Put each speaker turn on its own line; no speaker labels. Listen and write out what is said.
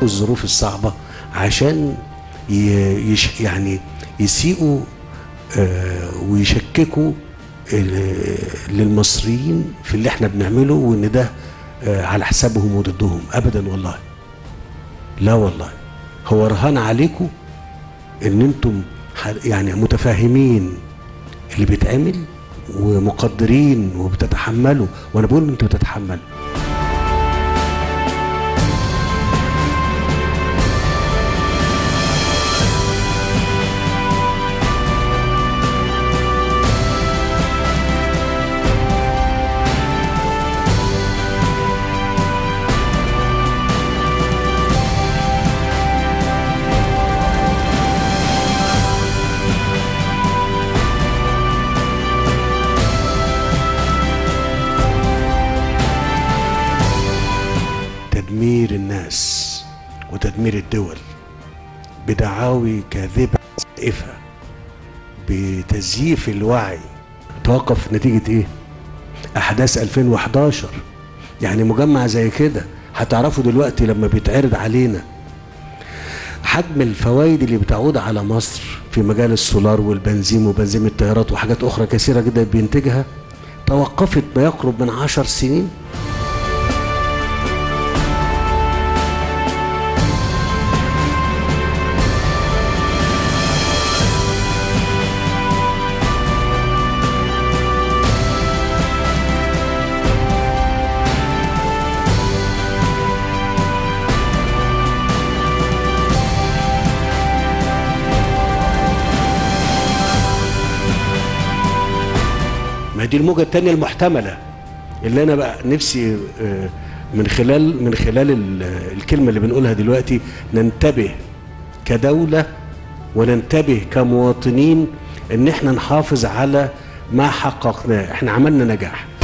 الظروف الصعبة عشان ي- يش يعني يسيئوا آه، ويشككوا ال- للمصريين في اللي احنا بنعمله وان ده آه، على حسابهم وضدهم ابدا والله لا والله هو رهان عليكم ان انتم ح- يعني متفاهمين اللي بيتعمل ومقدرين وبتتحملوا وانا بقول انتوا بتتحملوا تدمير الناس وتدمير الدول بدعاوي كاذبة زائفة بتزييف الوعي توقف نتيجة ايه؟ أحداث 2011 يعني مجمع زي كده هتعرفوا دلوقتي لما بيتعرض علينا حجم الفوائد اللي بتعود على مصر في مجال السولار والبنزين وبنزين الطيارات وحاجات أخرى كثيرة جدا بينتجها توقفت ما يقرب من عشر سنين ما دي الموجة التانية المحتملة اللي أنا بقى نفسي آه، من خلال من خلال ال- الكلمة اللي بنقولها دلوقتي ننتبه كدولة وننتبه كمواطنين إن إحنا نحافظ على ما حققناه، إحنا عملنا نجاح.